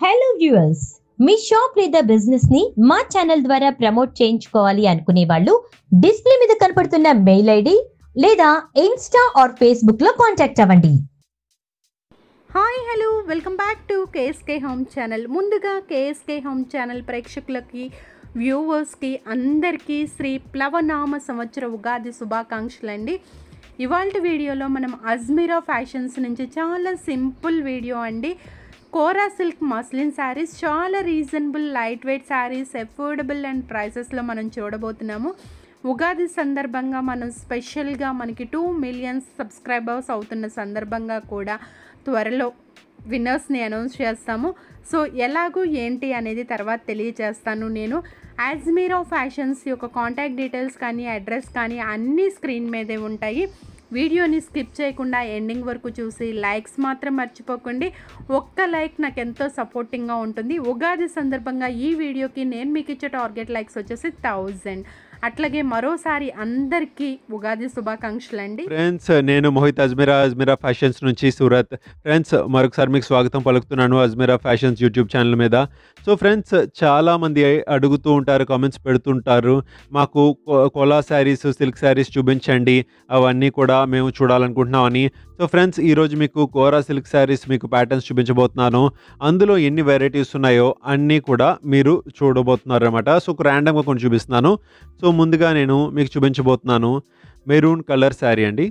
hello viewers మీ shop లేదా business ని మా ఛానల్ ద్వారా ప్రమోట్ చేయించుకోవాలి అనుకునే వాళ్ళు డిస్ప్లే మీద కనపడుతున్న మెయిల్ ఐడి లేదా ఇన్స్టా ఆర్ ఫేస్బుక్ లో కాంటాక్ట్ అవ్వండి hi hello welcome back to KSK home channel ముందుగా కేఎస్కే హోమ్ ఛానల్ ప్రేక్షకులకి వ్యూవర్స్కి అందరికీ శ్రీ ప్లవనామ సంవత్సర ఉగాది శుభాకాంక్షలు అండి ఇవాళ వీడియోలో మనం అజ్మీరా ఫ్యాషన్స్ నుంచి చాలా సింపుల్ వీడియో అండి కోరా సిల్క్ మస్లిన్ శారీస్ చాలా reasonable light weight saris affordable and ప్రైసెస్లో మనం చూడబోతున్నాము ఉగాది సందర్భంగా మనం స్పెషల్గా మనకి టూ మిలియన్స్ సబ్స్క్రైబర్స్ అవుతున్న సందర్భంగా కూడా త్వరలో విన్నర్స్ని అనౌన్స్ చేస్తాము సో ఎలాగూ ఏంటి అనేది తర్వాత తెలియజేస్తాను నేను యాజ్మీరా ఫ్యాషన్స్ యొక్క కాంటాక్ట్ డీటెయిల్స్ కానీ అడ్రస్ కానీ అన్నీ స్క్రీన్ మీదే ఉంటాయి వీడియోని స్కిప్ చేయకుండా ఎండింగ్ వరకు చూసి లైక్స్ మాత్రం మర్చిపోకండి ఒక్క లైక్ నాకు ఎంతో సపోర్టింగ్గా ఉంటుంది ఉగాది సందర్భంగా ఈ వీడియోకి నేను మీకు ఇచ్చే టార్గెట్ లైక్స్ వచ్చేసి థౌజండ్ అట్లాగే మరోసారి అందరికీ ఉగాది శుభాకాంక్షలు అండి ఫ్రెండ్స్ నేను మోహిత్ అజ్మీరా అజ్మీరా ఫ్యాషన్స్ నుంచి సూరత్ ఫ్రెండ్స్ మరొకసారి మీకు స్వాగతం పలుకుతున్నాను అజ్మీరా ఫ్యాషన్స్ యూట్యూబ్ ఛానల్ మీద సో ఫ్రెండ్స్ చాలామంది అడుగుతూ ఉంటారు కామెంట్స్ పెడుతుంటారు మాకు కో- కోలా శారీస్ సిల్క్ శారీస్ చూపించండి అవన్నీ కూడా మేము చూడాలనుకుంటున్నామని సో ఫ్రెండ్స్ ఈరోజు మీకు కోరా సిల్క్ శారీస్ మీకు ప్యాటర్న్స్ చూపించబోతున్నాను అందులో ఎన్ని వెరైటీస్ ఉన్నాయో అన్నీ కూడా మీరు చూడబోతున్నారు అనమాట సో ర్యాండమ్గా కొన్ని చూపిస్తున్నాను సో ముందుగా నేను మీకు చూపించబోతున్నాను మెరూన్ కలర్ శారీ అండి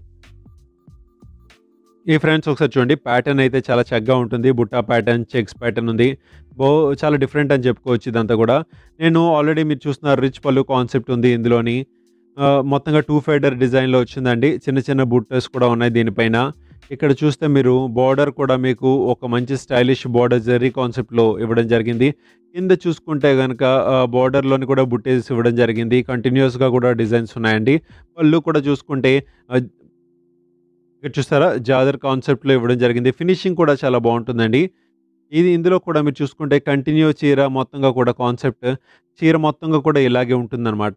ఈ ఫ్రెండ్స్ ఒకసారి చూడండి ప్యాటర్న్ అయితే చాలా చక్కగా ఉంటుంది బుట్టా ప్యాటర్న్ చెక్స్ ప్యాటర్న్ ఉంది బో చాలా డిఫరెంట్ అని చెప్పుకోవచ్చు ఇదంతా కూడా నేను ఆల్రెడీ మీరు చూస్తున్నారు రిచ్ పళ్ళు కాన్సెప్ట్ ఉంది ఇందులోని ఆ, మొత్తంగా టూ ఫైడర్ డిజైన్లో వచ్చిందండి చిన్న చిన్న బుట్టస్ కూడా ఉన్నాయి దీనిపైన ఇక్కడ చూస్తే మీరు బార్డర్ కూడా మీకు ఒక మంచి స్టైలిష్ బార్డర్ జెర్రీ కాన్సెప్ట్లో ఇవ్వడం జరిగింది కింద చూసుకుంటే కనుక బార్డర్లోని కూడా బుట్టేసి ఇవ్వడం జరిగింది కంటిన్యూస్గా కూడా డిజైన్స్ ఉన్నాయండి పళ్ళు కూడా చూసుకుంటే ఆ, ఇక్కడ చూస్తారా జాదర్ కాన్సెప్ట్లో ఇవ్వడం జరిగింది ఫినిషింగ్ కూడా చాలా బాగుంటుందండి ఇది ఇందులో కూడా మీరు చూసుకుంటే కంటిన్యూ చీర మొత్తంగా కూడా కాన్సెప్ట్ చీర మొత్తంగా కూడా ఇలాగే ఉంటుందన్నమాట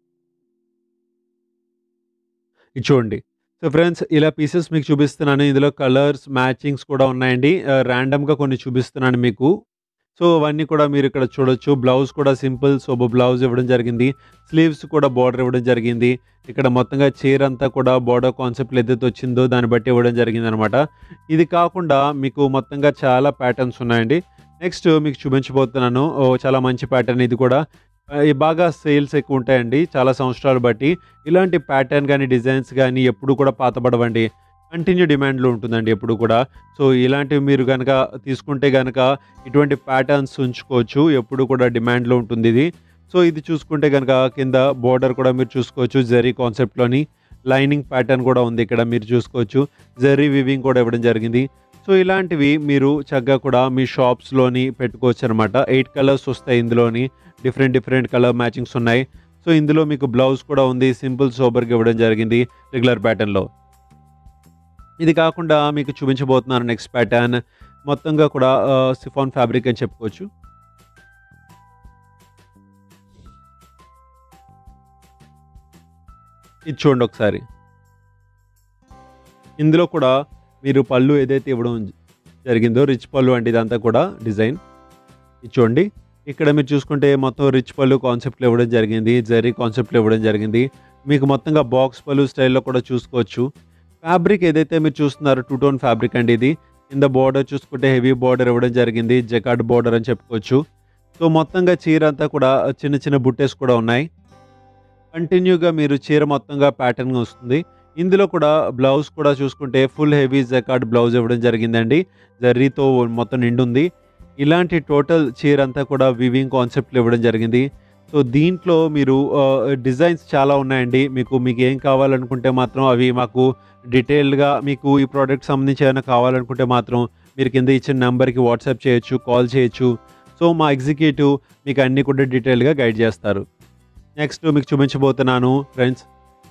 ఇది చూడండి సో ఫ్రెండ్స్ ఇలా పీసెస్ మీకు చూపిస్తున్నాను ఇందులో కలర్స్ మ్యాచింగ్స్ కూడా ఉన్నాయండి ర్యాండమ్గా కొన్ని చూపిస్తున్నాను మీకు సో అవన్నీ కూడా మీరు ఇక్కడ చూడొచ్చు బ్లౌజ్ కూడా సింపుల్ సోబో బ్లౌజ్ ఇవ్వడం జరిగింది స్లీవ్స్ కూడా బార్డర్ ఇవ్వడం జరిగింది ఇక్కడ మొత్తంగా చీర అంతా కూడా బార్డర్ కాన్సెప్ట్ ఏదైతే వచ్చిందో దాన్ని బట్టి ఇవ్వడం జరిగింది అనమాట ఇది కాకుండా మీకు మొత్తంగా చాలా ప్యాటర్న్స్ ఉన్నాయండి నెక్స్ట్ మీకు చూపించబోతున్నాను ఓ, చాలా మంచి ప్యాటర్న్ ఇది కూడా ఆ, ఇది బాగా సేల్స్ ఎక్కువ ఉంటాయండి చాలా సంవత్సరాలు బట్టి ఇలాంటి ప్యాటర్న్ కానీ డిజైన్స్ కానీ ఎప్పుడు కూడా పాతబడవండి కంటిన్యూ డిమాండ్లో ఉంటుందండి ఎప్పుడు కూడా సో ఇలాంటివి మీరు కనుక తీసుకుంటే కనుక ఇటువంటి ప్యాటర్న్స్ ఉంచుకోవచ్చు ఎప్పుడు కూడా డిమాండ్లో ఉంటుంది ఇది సో ఇది చూసుకుంటే కనుక కింద బోర్డర్ కూడా మీరు చూసుకోవచ్చు జెరీ కాన్సెప్ట్లోని లైనింగ్ ప్యాటర్న్ కూడా ఉంది ఇక్కడ మీరు చూసుకోవచ్చు జెరీ వివింగ్ కూడా ఇవ్వడం జరిగింది సో ఇలాంటివి మీరు చక్కగా కూడా మీ షాప్స్లోని పెట్టుకోవచ్చు అనమాట ఎయిట్ కలర్స్ వస్తాయి ఇందులోని డిఫరెంట్ డిఫరెంట్ కలర్ మ్యాచింగ్స్ ఉన్నాయి సో ఇందులో మీకు బ్లౌజ్ కూడా ఉంది సింపుల్ సోబర్గా ఇవ్వడం జరిగింది రెగ్యులర్ ప్యాటర్న్లో ఇది కాకుండా మీకు చూపించబోతున్నాను నెక్స్ట్ ప్యాటర్న్ మొత్తంగా కూడా సిఫాన్ ఫ్యాబ్రిక్ అని చెప్పుకోవచ్చు ఇది చూడండి ఒకసారి ఇందులో కూడా మీరు పళ్ళు ఏదైతే ఇవ్వడం జరిగిందో రిచ్ పళ్ళు అంటే ఇదంతా కూడా డిజైన్ ఇది చూడండి ఇక్కడ మీరు చూసుకుంటే మొత్తం రిచ్ పళ్ళు కాన్సెప్ట్లో ఇవ్వడం జరిగింది జరీ కాన్సెప్ట్లో ఇవ్వడం జరిగింది మీకు మొత్తంగా బాక్స్ పళ్ళు స్టైల్లో కూడా చూసుకోవచ్చు ఫ్యాబ్రిక్ ఏదైతే మీరు చూస్తున్నారో టూ టోన్ ఫ్యాబ్రిక్ అండి ఇది కింద బార్డర్ చూసుకుంటే హెవీ బార్డర్ ఇవ్వడం జరిగింది జకార్డ్ బార్డర్ అని చెప్పుకోవచ్చు సో మొత్తంగా చీర అంతా కూడా చిన్న చిన్న బుట్టెస్ కూడా ఉన్నాయి కంటిన్యూగా మీరు చీర మొత్తంగా ప్యాటర్న్ వస్తుంది ఇందులో కూడా బ్లౌజ్ కూడా చూసుకుంటే ఫుల్ హెవీ జకార్డ్ బ్లౌజ్ ఇవ్వడం జరిగిందండి జర్రీతో మొత్తం నిండుంది ఇలాంటి టోటల్ చీర అంతా కూడా వివింగ్ కాన్సెప్ట్లు ఇవ్వడం జరిగింది సో దీంట్లో మీరు డిజైన్స్ చాలా ఉన్నాయండి మీకు మీకు ఏం కావాలనుకుంటే మాత్రం అవి మాకు డీటెయిల్డ్గా మీకు ఈ ప్రోడక్ట్ సంబంధించి ఏమైనా కావాలనుకుంటే మాత్రం మీరు కింద ఇచ్చిన నెంబర్కి వాట్సాప్ చేయొచ్చు కాల్ చేయొచ్చు సో మా ఎగ్జిక్యూటివ్ మీకు అన్నీ కూడా డీటెయిల్గా గైడ్ చేస్తారు నెక్స్ట్ మీకు చూపించబోతున్నాను ఫ్రెండ్స్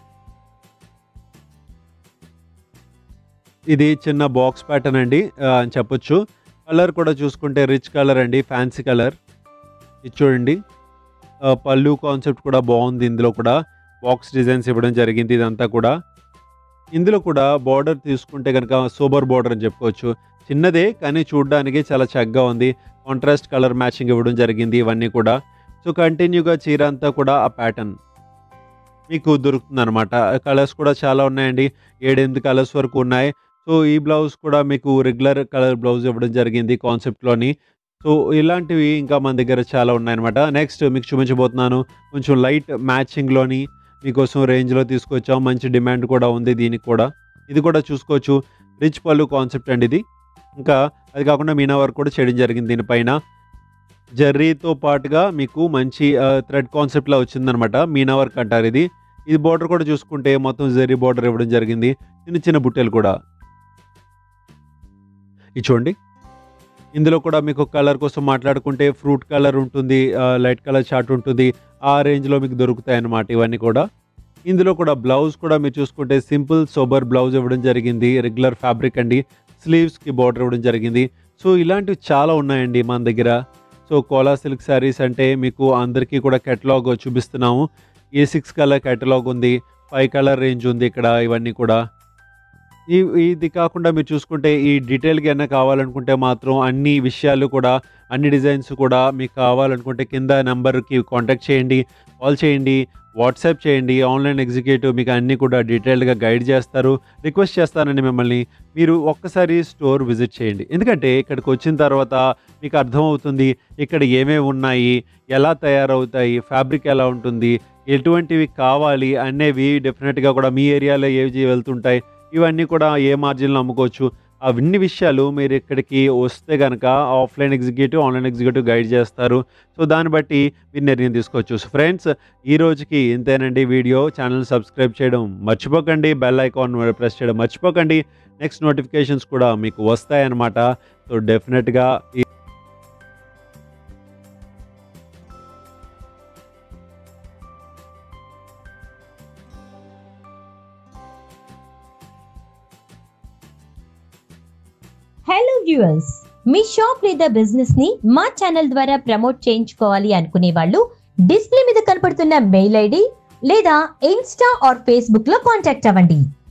ఇది చిన్న బాక్స్ ప్యాటర్న్ అండి ఆ, అని చెప్పొచ్చు కలర్ కూడా చూసుకుంటే రిచ్ కలర్ అండి ఫ్యాన్సీ కలర్ ఇది చూడండి ఆ, పళ్ళు కాన్సెప్ట్ కూడా బాగుంది ఇందులో కూడా బాక్స్ డిజైన్స్ ఇవ్వడం జరిగింది ఇదంతా కూడా ఇందులో కూడా బార్డర్ తీసుకుంటే కనుక సూపర్ బార్డర్ అని చెప్పుకోవచ్చు చిన్నదే కానీ చూడడానికి చాలా చక్కగా ఉంది కాంట్రాస్ట్ కలర్ మ్యాచింగ్ ఇవ్వడం జరిగింది ఇవన్నీ కూడా సో కంటిన్యూగా చీర అంతా కూడా ఆ ప్యాటర్న్ మీకు దొరుకుతుంది అనమాట కలర్స్ కూడా చాలా ఉన్నాయండి ఏడెనిమిది కలర్స్ వరకు ఉన్నాయి సో ఈ బ్లౌజ్ కూడా మీకు రెగ్యులర్ కలర్ బ్లౌజ్ ఇవ్వడం జరిగింది కాన్సెప్ట్లోని సో ఇలాంటివి ఇంకా మన దగ్గర చాలా ఉన్నాయన్నమాట నెక్స్ట్ మీకు చూపించబోతున్నాను కొంచెం లైట్ మ్యాచింగ్లోని మీకోసం రేంజ్లో తీసుకొచ్చాం మంచి డిమాండ్ కూడా ఉంది దీనికి కూడా ఇది కూడా చూసుకోవచ్చు రిచ్ పళ్ళు కాన్సెప్ట్ అండి ఇది ఇంకా అది కాకుండా మీనా వర్క్ కూడా చేయడం జరిగింది దీనిపైన జర్రీతో పాటుగా మీకు మంచి థ్రెడ్ కాన్సెప్ట్లో వచ్చిందనమాట మీనా వర్క్ అంటారు ఇది ఇది బార్డర్ కూడా చూసుకుంటే మొత్తం జర్రీ బార్డర్ ఇవ్వడం జరిగింది చిన్న చిన్న బుట్టెలు కూడా ఇది చూడండి ఇందులో కూడా మీకు కలర్ కోసం మాట్లాడుకుంటే ఫ్రూట్ కలర్ ఉంటుంది లైట్ కలర్ చార్ట్ ఉంటుంది ఆ రేంజ్లో మీకు దొరుకుతాయి అన్నమాట ఇవన్నీ కూడా ఇందులో కూడా బ్లౌజ్ కూడా మీరు చూసుకుంటే సింపుల్ సోబర్ బ్లౌజ్ ఇవ్వడం జరిగింది రెగ్యులర్ ఫ్యాబ్రిక్ అండి స్లీవ్స్కి బార్డర్ ఇవ్వడం జరిగింది సో ఇలాంటివి చాలా ఉన్నాయండి మన దగ్గర సో కోలా సిల్క్ శారీస్ అంటే మీకు అందరికీ కూడా కెటలాగ్ చూపిస్తున్నాము ఏ సిక్స్ కలర్ కెటలాగ్ ఉంది ఫైవ్ కలర్ రేంజ్ ఉంది ఇక్కడ ఇవన్నీ కూడా ఈ ఇది కాకుండా మీరు చూసుకుంటే ఈ డీటెయిల్గా ఏమైనా కావాలనుకుంటే మాత్రం అన్ని విషయాలు కూడా అన్ని డిజైన్స్ కూడా మీకు కావాలనుకుంటే కింద నెంబర్కి కాంటాక్ట్ చేయండి కాల్ చేయండి వాట్సాప్ చేయండి ఆన్లైన్ ఎగ్జిక్యూటివ్ మీకు అన్నీ కూడా డీటెయిల్డ్గా గైడ్ చేస్తారు రిక్వెస్ట్ చేస్తానండి మిమ్మల్ని మీరు ఒక్కసారి స్టోర్ విజిట్ చేయండి ఎందుకంటే ఇక్కడికి వచ్చిన తర్వాత మీకు అర్థమవుతుంది ఇక్కడ ఏమేమి ఉన్నాయి ఎలా తయారవుతాయి ఫ్యాబ్రిక్ ఎలా ఉంటుంది ఎటువంటివి కావాలి అనేవి డెఫినెట్గా కూడా మీ ఏరియాలో ఏవి వెళ్తుంటాయి ఇవన్నీ కూడా ఏ మార్జిన్లో అమ్ముకోవచ్చు అవన్నీ విషయాలు మీరు ఇక్కడికి వస్తే కనుక offline executive online executive guide చేస్తారు సో దాన్ని బట్టి మీరు నిర్ణయం తీసుకోవచ్చు సో ఫ్రెండ్స్ ఈ రోజుకి ఇంతేనండి వీడియో ఛానల్ సబ్స్క్రైబ్ చేయడం మర్చిపోకండి బెల్ ఐకాన్ ప్రెస్ చేయడం మర్చిపోకండి నెక్స్ట్ నోటిఫికేషన్స్ కూడా మీకు వస్తాయన్నమాట సో డెఫినెట్గా ఈ హలో వ్యూవర్స్ మీ షాప్ లేదా బిజినెస్ ని మా ఛానల్ ద్వారా ప్రమోట్ చేయించుకోవాలి అనుకునే వాళ్ళు డిస్ప్లే మీద కనపడుతున్న మెయిల్ ఐడి లేదా ఇన్స్టా ఆర్ ఫేస్బుక్ లో కాంటాక్ట్ అవ్వండి